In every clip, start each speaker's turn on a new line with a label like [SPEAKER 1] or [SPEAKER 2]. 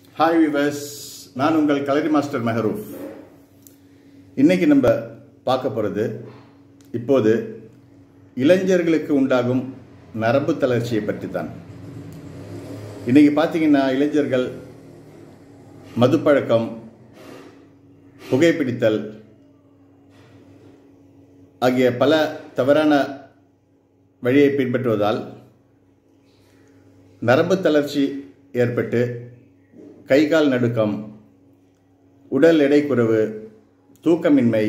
[SPEAKER 1] hi viewers நான் உங்கள் கலரி மாஸ்டர் மெஹரூப் இன்னைக்கு நம்ம பார்க்க போகிறது இப்போது இளைஞர்களுக்கு உண்டாகும் நரம்பு தளர்ச்சியை பற்றி தான் இன்னைக்கு பார்த்தீங்கன்னா இளைஞர்கள் மதுப்பழக்கம் புகைப்பிடித்தல் ஆகிய பல தவறான வழியை பின்பற்றுவதால் நரம்பு தளர்ச்சி ஏற்பட்டு கை கால் நடுக்கம் உடல் எடை குறைவு தூக்கமின்மை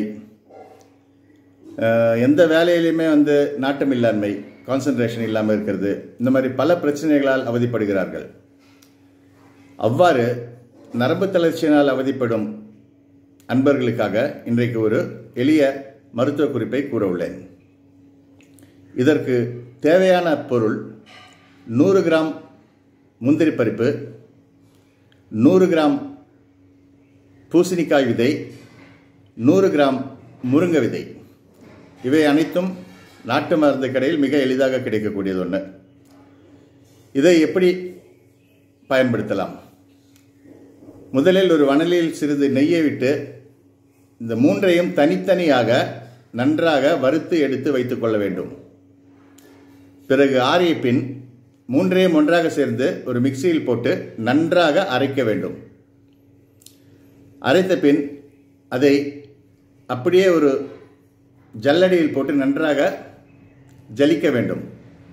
[SPEAKER 1] அஹ், எந்த வேலையிலையுமே வந்து நாட்டமில்லாண்மை கான்சன்ட்ரேஷன் இல்லாமல் இருக்கிறது இந்த மாதிரி பல பிரச்சனைகளால் அவதிப்படுகிறார்கள் அவ்வாறு நரம்பு தளர்ச்சியினால் அவதிப்படும் அன்பர்களுக்காக இன்றைக்கு ஒரு எளிய மருத்துவ குறிப்பை கூற உள்ளேன் இதற்கு தேவையான பொருள் நூறு கிராம் முந்திரி பருப்பு நூறு கிராம் பூசணிக்காய் விதை நூறு கிராம் முருங்கை விதை இவை அனைத்தும் நாட்டு மருந்து கடையில் மிக எளிதாக கிடைக்கக்கூடியது ஒன்று இதை எப்படி பயன்படுத்தலாம் முதலில் ஒரு வனலில் சிறிது நெய்யை விட்டு இந்த மூன்றையும் தனித்தனியாக நன்றாக வறுத்து எடுத்து வைத்துக் கொள்ள வேண்டும் பிறகு ஆறிய பின் மூன்றையும் ஒன்றாக சேர்ந்து ஒரு மிக்சியில் போட்டு நன்றாக அரைக்க வேண்டும் அரைத்த பின் அதை அப்படியே ஒரு ஜல்லடியில் போட்டு நன்றாக ஜலிக்க வேண்டும்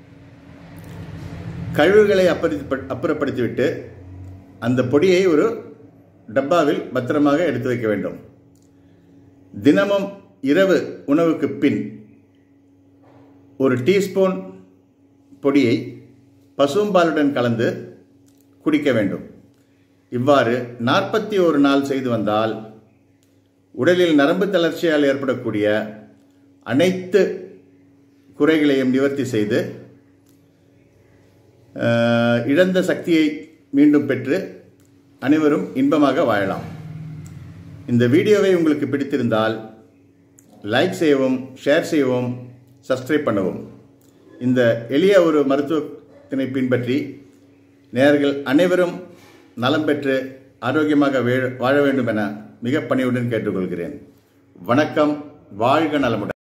[SPEAKER 1] கழிவுகளை அப்புறப்படுத்தி அப்புறப்படுத்திவிட்டு அந்த பொடியை ஒரு டப்பாவில் பத்திரமாக எடுத்து வைக்க வேண்டும் தினமும் இரவு உணவுக்கு பின் ஒரு டீஸ்பூன் பொடியை பசும்பாலுடன் கலந்து குடிக்க வேண்டும் இவ்வாறு நாற்பத்தி ஒரு நாள் செய்து வந்தால் உடலில் நரம்பு தளர்ச்சியால் ஏற்படக்கூடிய அனைத்து குறைகளையும் நிவர்த்தி செய்து அஹ், இழந்த சக்தியை மீண்டும் பெற்று அனைவரும் இன்பமாக வாழலாம் இந்த வீடியோவை உங்களுக்கு பிடித்திருந்தால் லைக் செய்யவும் ஷேர் செய்யவும் சப்ஸ்கிரைப் பண்ணவும் இந்த எளிய ஒரு மருத்துவத்தினை பின்பற்றி நேயர்கள் அனைவரும் நலம் பெற்று ஆரோக்கியமாக வே- வாழ வேண்டும் என மிக பணிவுடன் கேட்டுக்கொள்கிறேன் வணக்கம் வாழ்க நலமுடன்